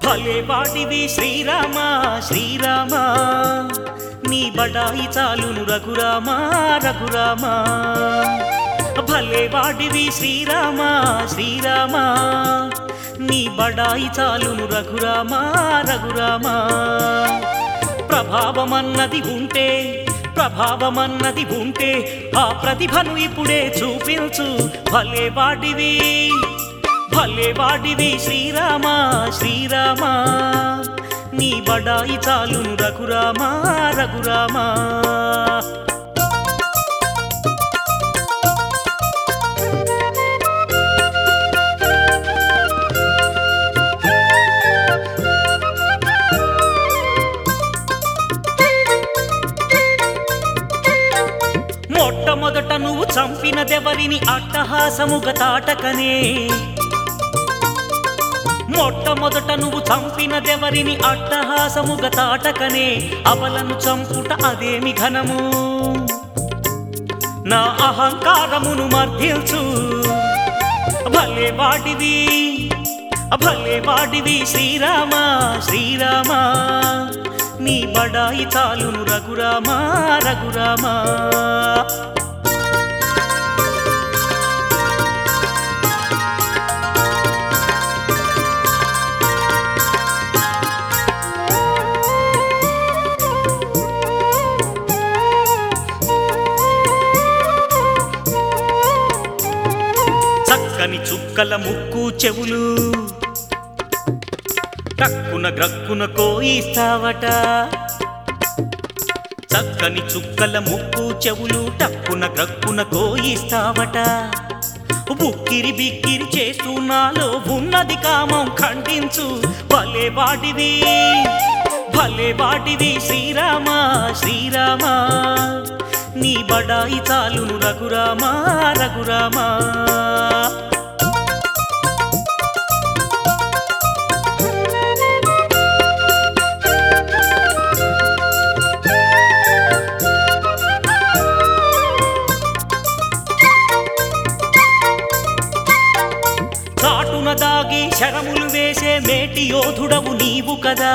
భలే వాటివి శ్రీరామ శ్రీరామ నీ బడాయి చాలును రఘురామ రఘురామ భలే వాటివి శ్రీరామ శ్రీరామ నీ బడాయి చాలును రఘురామ రఘురామ ప్రభావమన్నది ఉంటే ప్రభావమన్నది ఉంటే ఆ ప్రతిభను ఇప్పుడే చూపించు భలే వాటివి భలే వాడివి శ్రీరామ శ్రీరామ నీ బడాయి చాలును రఘురామ రఘురామ మొట్టమొదట నువ్వు చంపినదెవరిని అట్టహాసముగ తాటకనే మొట్టమొదట నువ్వు చంపినదెవరిని అట్టహాసముగ తాటకనే అవలను చంపుట అదేమి ఘనము నా అహంకారమును మర్దిల్చు భలే వాడివి భలే వాడివి శ్రీరామ శ్రీరామ నీ బడాయి చాలును రఘురామ రఘురామ చక్కని చుక్కల ముక్కు చెవులు టక్కున గ్రక్కున కోయిస్తావట చక్కని చుక్కల ముక్కు చెవులు టక్కున గ్రక్కున కోయిస్తావట బుక్కిరి బిక్కిరి చేస్తూ నాలో ఉన్నది కామం ఖండించు భలే వాడివి భలే వాడివి శ్రీరామ శ్రీరామ నీ బడాయి చాలును రఘురామ రఘురామ చాటున దాగి శరములు వేసే మేటి యోధుడవు నీవు కదా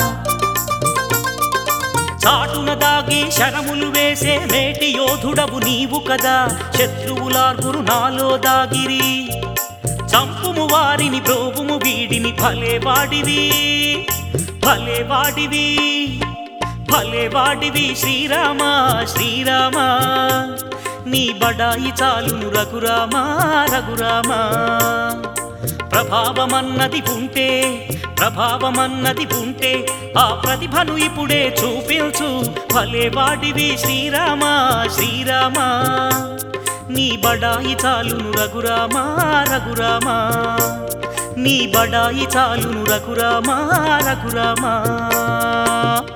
చాటున దాగి శరములు వేసే మేటి యోధుడవు నీవు కదా శత్రువులార్గురు నాలో దాగిరి చంపుము వారిని బ్రోవుము వీడిని భలే వాడివి భలే వాడివి భలే వాడివి శ్రీరామ శ్రీరామ నీ బడాయి చాలును రఘురామ రఘురామ ప్రభావమన్నది ఉంటే ప్రభావమన్నది ఉంటే ఆ ప్రతిభను ఇప్పుడే చూపించు భలే వాడివి శ్రీరామ శ్రీరామ నీ బడాయి చాలును రఘురామ రఘురామ నీ బడాయి చాలును రఘురామ రఘురామ